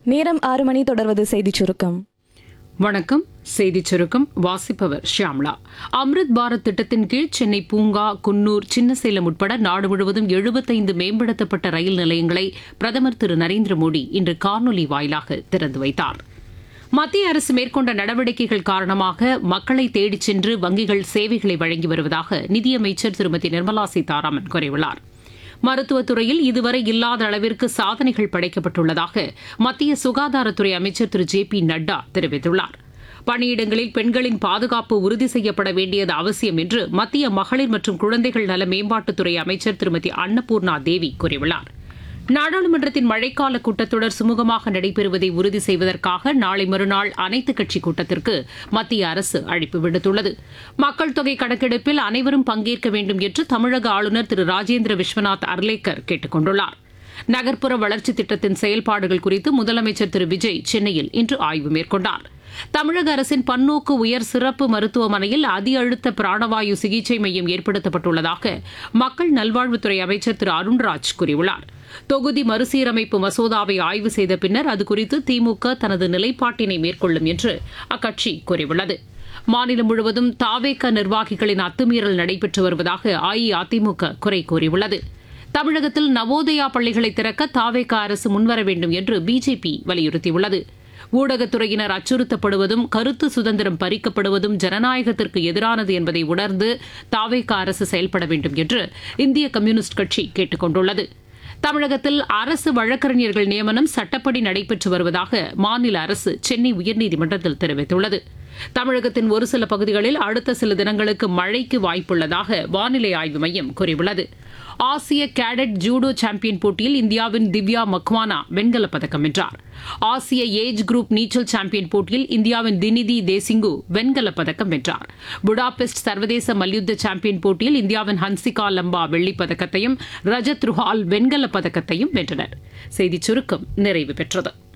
நேரம் ஆறு மணி தொடர்வது செய்திச் சுருக்கம் வணக்கம் செய்திச் சுருக்கம் வாசிப்பவர் ஷியாம்லா அம்ரித் பாரத் திட்டத்தின் கீழ் சென்னை பூங்கா குன்னூர் சின்னசேலம் உட்பட நாடு முழுவதும் எழுபத்தைந்து மேம்படுத்தப்பட்ட ரயில் நிலையங்களை பிரதமர் திரு நரேந்திர மோடி இன்று காணொலி வாயிலாக திறந்து வைத்தார் மத்திய அரசு மேற்கொண்ட நடவடிக்கைகள் காரணமாக மக்களை தேடிச் சென்று வங்கிகள் சேவைகளை வழங்கி வருவதாக நிதியமைச்சர் திருமதி நிர்மலா சீதாராமன் கூறியுள்ளார் மருத்துவத்துறையில் இதுவரை இல்லாத அளவிற்கு சாதனைகள் படைக்கப்பட்டுள்ளதாக மத்திய சுகாதாரத்துறை அமைச்சர் திரு ஜே பி நட்டா தெரிவித்துள்ளார் பணியிடங்களில் பெண்களின் பாதுகாப்பு உறுதி செய்யப்பட வேண்டியது அவசியம் என்று மத்திய மகளிர் மற்றும் குழந்தைகள் நல மேம்பாட்டுத்துறை அமைச்சர் திருமதி அன்னபூர்ணா தேவி கூறியுள்ளார் நாடாளுமன்றத்தின் மழைக்கால கூட்டத்தொடர் சுமூகமாக நடைபெறுவதை உறுதி செய்வதற்காக நாளை மறுநாள் அனைத்துக் கட்சி கூட்டத்திற்கு மத்திய அரசு அழைப்பு விடுத்துள்ளது மக்கள் தொகை கணக்கெடுப்பில் அனைவரும் பங்கேற்க வேண்டும் என்று தமிழக ஆளுநர் திரு ராஜேந்திர விஸ்வநாத் அர்லேக்கர் கேட்டுக் கொண்டுள்ளார் நகர்ப்புற வளர்ச்சி திட்டத்தின் செயல்பாடுகள் குறித்து முதலமைச்சர் திரு விஜய் சென்னையில் இன்று ஆய்வு மேற்கொண்டார் தமிழக அரசின் பன்னோக்கு உயர் சிறப்பு மருத்துவமனையில் அதி அழுத்த பிராணவாயு சிகிச்சை மையம் ஏற்படுத்தப்பட்டுள்ளதாக மக்கள் நல்வாழ்வுத்துறை அமைச்சர் திரு அருண்ராஜ் கூறியுள்ளார் தொகுதி மறுசீரமைப்பு மசோதாவை ஆய்வு செய்த பின்னர் அது குறித்து திமுக தனது நிலைப்பாட்டினை மேற்கொள்ளும் என்று அக்கட்சி கூறியுள்ளது மாநிலம் முழுவதும் தாவேக நிர்வாகிகளின் அத்துமீறல் நடைபெற்று வருவதாக அஇஅதிமுக குறை கூறியுள்ளது தமிழகத்தில் நவோதயா பள்ளிகளை திறக்க தாவேக அரசு முன்வர வேண்டும் என்று பிஜேபி வலியுறுத்தியுள்ளது ஊடகத்துறையினர் அச்சுறுத்தப்படுவதும் கருத்து சுதந்திரம் பறிக்கப்படுவதும் ஜனநாயகத்திற்கு எதிரானது என்பதை உணர்ந்து தாவேக அரசு செயல்பட வேண்டும் என்று இந்திய கம்யூனிஸ்ட் கட்சி கேட்டுக் கொண்டுள்ளது தமிழகத்தில் அரசு வழக்கறிஞர்கள் நியமனம் சட்டப்படி நடைபெற்று வருவதாக மாநில அரசு சென்னை உயர்நீதிமன்றத்தில் தெரிவித்துள்ளது தமிழகத்தின் ஒரு சில பகுதிகளில் அடுத்த சில தினங்களுக்கு மழைக்கு வாய்ப்புள்ளதாக வானிலை ஆய்வு மையம் கூறியுள்ளது ஆசிய கேடட் ஜூடோ சாம்பியன் போட்டியில் இந்தியாவின் திவ்யா மக்வானா வெண்கலப் பதக்கம் வென்றார் ஆசிய ஏஜ் குரூப் நீச்சல் சாம்பியன் போட்டியில் இந்தியாவின் தினிதி தேசிங்கு வெண்கலப் பதக்கம் வென்றார் புடாபெஸ்ட் சர்வதேச மல்யுத்த சாம்பியன் போட்டியில் இந்தியாவின் ஹன்சிகா லம்பா வெள்ளிப் பதக்கத்தையும் ரஜத் ருஹால் வெண்கலப் பதக்கத்தையும் வென்றனர் செய்திச் சுருக்கம் நிறைவு பெற்றது